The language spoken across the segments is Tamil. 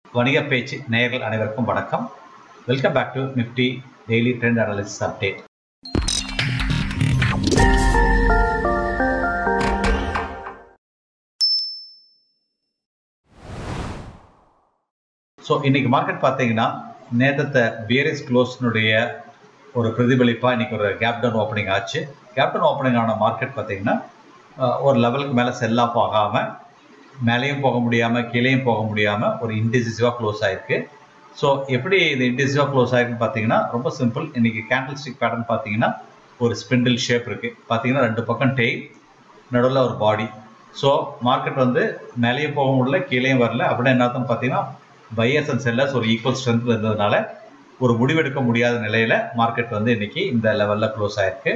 வணிக பேச்சு நேயர்கள் அனைவருக்கும் வணக்கம் welcome back to Nifty daily trend analysis update so இன்னைக்கு மார்க்கெட் பார்த்தீங்கன்னா நேற்றத்தை பியரிஸ் க்ளோஸ்னுடைய ஒரு பிரதிபலிப்பாக இன்னைக்கு ஒரு கேப் டவுன் ஓப்பனிங் ஆச்சு கேப் டவுன் ஓப்பனிங் ஆன மார்க்கெட் பார்த்தீங்கன்னா அஹ், ஒரு லெவலுக்கு மேலே செல் ஆஃப் ஆகாமல் மேலேயும் போக முடியாமல் கீழேயும் போக முடியாமல் ஒரு இன்டிசிசிவாக க்ளோஸ் ஆயிருக்கு ஸோ எப்படி இது இன்டிசிவாக க்ளோஸ் ஆயிருக்குன்னு பார்த்தீங்கன்னா ரொம்ப சிம்பிள் இன்னைக்கு கேண்டில் ஸ்டிக் பேட்டர்ன் பார்த்தீங்கன்னா ஒரு ஸ்பிண்டில் ஷேப் இருக்குது பார்த்தீங்கன்னா ரெண்டு பக்கம் டெய்ல் நடுவில் ஒரு பாடி ஸோ மார்க்கெட் வந்து மேலேயும் போக முடியல கீழேயும் வரல அப்படின்னா என்ன அர்த்தம் பார்த்தீங்கன்னா பையர்ஸ் அண்ட் செல்லர்ஸ் ஒரு ஈக்குவல் ஸ்ட்ரென்த் இருந்ததுனால ஒரு முடிவெடுக்க முடியாத நிலையில் மார்க்கெட் வந்து இன்னைக்கு இந்த லெவலில் க்ளோஸ் ஆயிருக்கு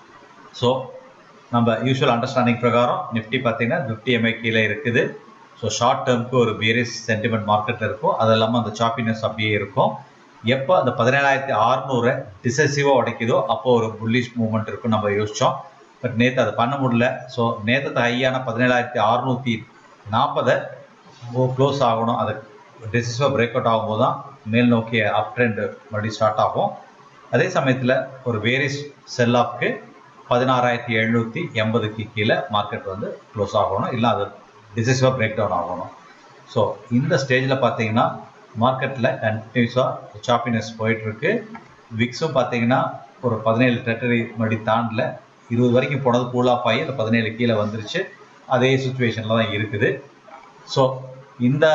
ஸோ நம்ம யூஸ்வல் அண்டர்ஸ்டாண்டிங் பிரகாரம் நிஃப்டி பார்த்தீங்கன்னா நிஃப்டி எம்ஐ கீழே இருக்குது ஸோ ஷார்ட் டேர்முக்கு ஒரு வேரியஸ் சென்டிமெண்ட் மார்க்கெட் இருக்கும் அது இல்லாமல் அந்த சாப்பினஸ் அப்படியே இருக்கும் எப்போ அந்த பதினேழாயிரத்தி அறுநூறு டிசசிவாக உடைக்குதோ அப்போ ஒரு புல்லிஷ் மூவ்மெண்ட் இருக்கும் நம்ம யோசித்தோம் பட் நேற்று அதை பண்ண முடியல ஸோ நேற்று ஹையான பதினேழாயிரத்தி அறுநூற்றி நாற்பதை க்ளோஸ் ஆகணும் அது டிசிசிவாக பிரேக் அவுட் ஆகும்போது தான் மேல் நோக்கிய அப் ட்ரெண்ட் மறுபடியும் ஸ்டார்ட் ஆகும் அதே சமயத்தில் ஒரு வேரியஸ் செல் ஆஃப்க்கு பதினாறாயிரத்தி எழுநூற்றி எண்பதுக்கு கீழே மார்க்கெட் வந்து க்ளோஸ் ஆகணும் இல்லை அது டிசிசிவாக பிரேக் டவுன் ஆகணும் ஸோ இந்த ஸ்டேஜில் பார்த்தீங்கன்னா மார்க்கெட்டில் கண்டினியூஸாக சாப்பினஸ் போயிட்டுருக்கு விக்ஸும் பார்த்தீங்கன்னா ஒரு பதினேழு டெட்டரி மறுபடி தாண்டல இருபது வரைக்கும் போனது கூல் ஆஃப் ஆகி அந்த பதினேழு கீழே வந்துருச்சு அதே சுச்சுவேஷனில் தான் இருக்குது ஸோ இந்த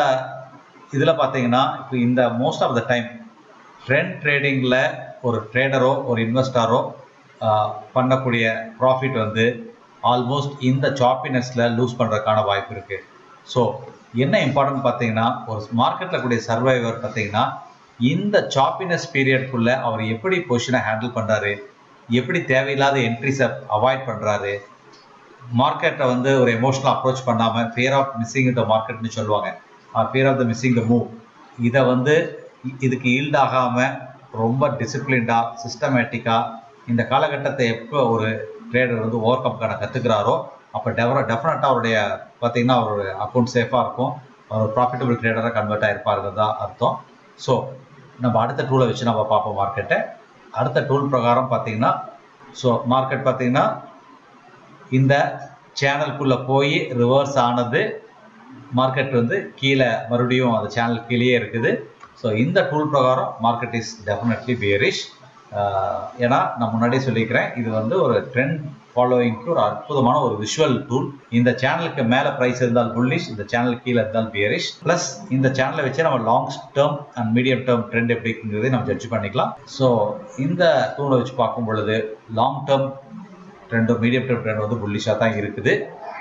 இதில் பார்த்தீங்கன்னா இப்போ இந்த most of the time trend ட்ரேடிங்கில் ஒரு ட்ரேடரோ ஒரு இன்வெஸ்டரோ பண்ணக்கூடிய ப்ராஃபிட் வந்து ஆல்மோஸ்ட் இந்த சாப்பினஸில் லூஸ் பண்ணுறதுக்கான வாய்ப்பு இருக்குது ஸோ என்ன இம்பார்ட்டன்ட் பார்த்தீங்கன்னா ஒரு மார்க்கெட்டில் கூடிய சர்வைவர் பார்த்தீங்கன்னா இந்த சாப்பினஸ் பீரியட்குள்ளே அவர் எப்படி பொசிஷனை ஹேண்டில் பண்ணுறாரு எப்படி தேவையில்லாத என்ட்ரிஸை அவாய்ட் பண்ணுறாரு மார்க்கெட்டை வந்து ஒரு எமோஷனல் அப்ரோச் பண்ணாமல் ஃபியர் ஆஃப் மிஸ்ஸிங் த மார்க்கெட்னு சொல்லுவாங்க fear of the missing the move இதை வந்து இ- இதுக்கு ஈல்ட் ஆகாமல் ரொம்ப டிசிப்ளின்டாக சிஸ்டமேட்டிக்காக இந்த காலகட்டத்தை எப்போ ஒரு ட்ரேடர் வந்து ஓவர் கம் பண்ண கற்றுக்கிறாரோ அப்போ டெவர டெஃபினட்டாக அவருடைய பார்த்தீங்கன்னா அவருடைய அக்கௌண்ட் சேஃபாக இருக்கும் அவர் ப்ராஃபிட்டபிள் ட்ரேடராக கன்வெர்ட் ஆகிருப்பாருங்கிறது தான் அர்த்தம் ஸோ நம்ம அடுத்த டூலை வச்சு நம்ம பார்ப்போம் மார்க்கெட்டை அடுத்த டூல் பிரகாரம் பார்த்தீங்கன்னா ஸோ மார்க்கெட் பார்த்தீங்கன்னா இந்த சேனலுக்குள்ளே போய் ரிவர்ஸ் ஆனது மார்க்கெட் வந்து கீழே மறுபடியும் அந்த சேனல் கீழேயே இருக்குது ஸோ இந்த டூல் பிரகாரம் மார்க்கெட் இஸ் டெஃபினெட்லி பேரிஷ் ஏன்னா நான் முன்னாடியே சொல்லிக்கிறேன் இது வந்து ஒரு ட்ரெண்ட் ஃபாலோயிங்க்கு ஒரு அற்புதமான ஒரு விஷுவல் டூல் இந்த சேனலுக்கு மேலே ப்ரைஸ் இருந்தால் புல்லிஷ் இந்த சேனல் கீழே இருந்தால் பியரிஷ் ப்ளஸ் இந்த சேனலை வச்சு நம்ம long term and medium term trend எப்படிங்கிறதை நம்ம ஜட்ஜ் பண்ணிக்கலாம் ஸோ இந்த டூலை வச்சு பார்க்கும் பொழுது long term trend medium term trend வந்து புல்லிஷாக தான் இருக்குது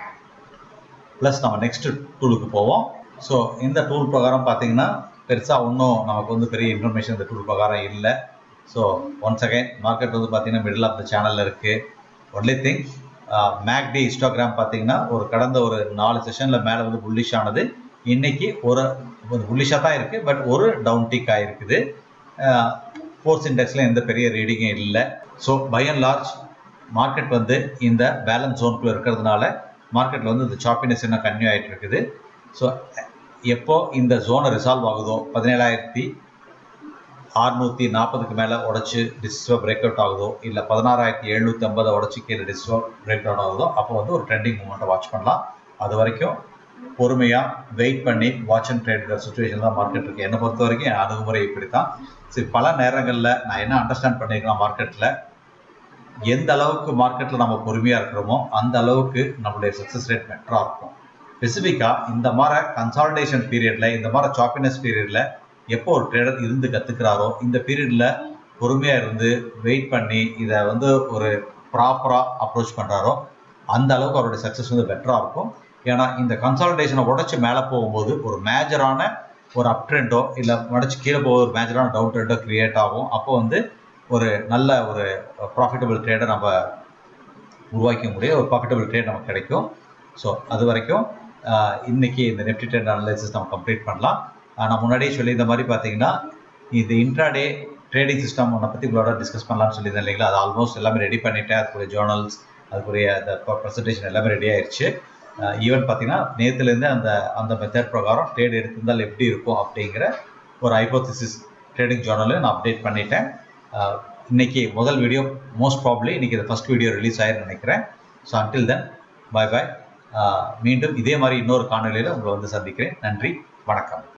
ப்ளஸ் நம்ம நெக்ஸ்ட் டூலுக்கு போவோம் ஸோ இந்த டூல் பிரகாரம் பார்த்தீங்கன்னா பெருசாக ஒன்றும் நமக்கு வந்து பெரிய இன்ஃபர்மேஷன் இந்த டூல் பிரகாரம் இல்லை ஸோ ஒன்ஸ் அகைன் மார்க்கெட் வந்து பார்த்தீங்கன்னா மிடில் ஆஃப் த சேனலில் இருக்குது ஒன்லி திங் மேக்டி இன்ஸ்டாகிராம் பார்த்தீங்கன்னா ஒரு கடந்த ஒரு நாலு செஷனில் மேலே வந்து புல்லிஷ் ஆனது இன்னைக்கு ஒரு புல்லிஷாக தான் இருக்குது பட் ஒரு டவுன் டிக் ஆகிருக்குது ஃபோர்ஸ் இண்டெக்ஸில் எந்த பெரிய ரீடிங்கும் இல்லை so by and large market வந்து இந்த பேலன்ஸ் ஜோனுக்குள்ளே இருக்கிறதுனால மார்க்கெட்டில் வந்து இந்த சாப்பினஸ் இன்னும் கன்டினியூ ஆகிட்டு இருக்குது ஸோ எப்போ இந்த ஜோனை ரிசால்வ் ஆகுதோ பதினேழாயிரத்தி அறுநூற்றி நாற்பதுக்கு மேலே உடச்சி டிஸ்டர்ப் பிரேக் அவுட் ஆகுதோ இல்லை பதினாறாயிரத்தி எழுநூற்றி ஐம்பதை உடச்சி கீழே டிஸ்டர்ப் பிரேக் அவுட் ஆகுதோ அப்போ வந்து ஒரு ட்ரெண்டிங் மூமெண்ட்டை வாட்ச் பண்ணலாம் அது வரைக்கும் பொறுமையாக வெயிட் பண்ணி வாட்ச் அண்ட் ட்ரேட் சுச்சுவேஷன் தான் மார்க்கெட் இருக்குது என்னை பொறுத்த வரைக்கும் என் அணுகுமுறை இப்படி தான் சரி பல நேரங்களில் நான் என்ன அண்டர்ஸ்டாண்ட் பண்ணியிருக்கலாம் மார்க்கெட்டில் எந்த அளவுக்கு மார்க்கெட்டில் நம்ம பொறுமையாக இருக்கிறோமோ அந்த அளவுக்கு நம்மளுடைய சக்ஸஸ் ரேட் பெட்டராக இருக்கும் ஸ்பெசிஃபிக்காக இந்த மாதிரி கன்சால்டேஷன் பீரியடில் இந்த மாதிரி சாப்பினஸ் பீரியடில் எப்போ ஒரு ட்ரேடர் இருந்து கற்றுக்கிறாரோ இந்த பீரியடில் பொறுமையாக இருந்து வெயிட் பண்ணி இதை வந்து ஒரு ப்ராப்பராக அப்ரோச் பண்ணுறாரோ அந்த அளவுக்கு அவருடைய சக்ஸஸ் வந்து பெட்டராக இருக்கும் ஏன்னா இந்த கன்சால்டேஷனை உடச்சி மேலே போகும்போது ஒரு மேஜரான ஒரு அப் ட்ரெண்டோ இல்லை உடச்சி கீழே போக ஒரு மேஜரான டவுன் ட்ரெண்டோ கிரியேட் ஆகும் அப்போ வந்து ஒரு நல்ல ஒரு ப்ராஃபிட்டபிள் ட்ரேடை நம்ம உருவாக்க முடியும் ஒரு ப்ராஃபிட்டபிள் ட்ரேட் நமக்கு கிடைக்கும் ஸோ அது வரைக்கும் ஆஹ், இன்னைக்கு இந்த நெஃப்டி ட்ரெண்ட் அனலைசிஸ் நம்ம கம்ப்ளீட் பண்ணலாம் ஆஹ், நான் முன்னாடியே சொல்லியிருந்த மாதிரி பார்த்தீங்கன்னா இது இன்ட்ராடே ட்ரேடிங் சிஸ்டம் ஒன்றை பற்றி உங்களோட டிஸ்கஸ் பண்ணலாம்னு சொல்லியிருந்தேன் இல்லைங்களா அது ஆல்மோஸ்ட் எல்லாமே ரெடி பண்ணிட்டேன் அதுக்குரிய ஜேர்னல்ஸ் அதுக்குரிய அந்த ப்ரெசன்டேஷன் எல்லாமே ரெடி ஆயிடுச்சு ஈவன் பார்த்தீங்கன்னா நேற்றுலேருந்து அந்த அந்த மெத்தட் பிரகாரம் ட்ரேட் எடுத்திருந்தால் எப்படி இருக்கும் அப்படிங்கிற ஒரு ஹைப்போதிசிஸ் ட்ரேடிங் ஜேர்னலில் நான் அப்டேட் பண்ணிட்டேன் அஹ், இன்னைக்கு முதல் வீடியோ மோஸ்ட் ப்ராப்ளி இன்னைக்கு இது ஃபர்ஸ்ட் வீடியோ ரிலீஸ் ஆயிருன்னு நினைக்கிறேன் ஸோ அன்டில் தென் பாய் பாய் மீண்டும் இதே மாதிரி இன்னொரு காணொலியில் உங்களை வந்து சந்திக்கிறேன் நன்றி வணக்கம்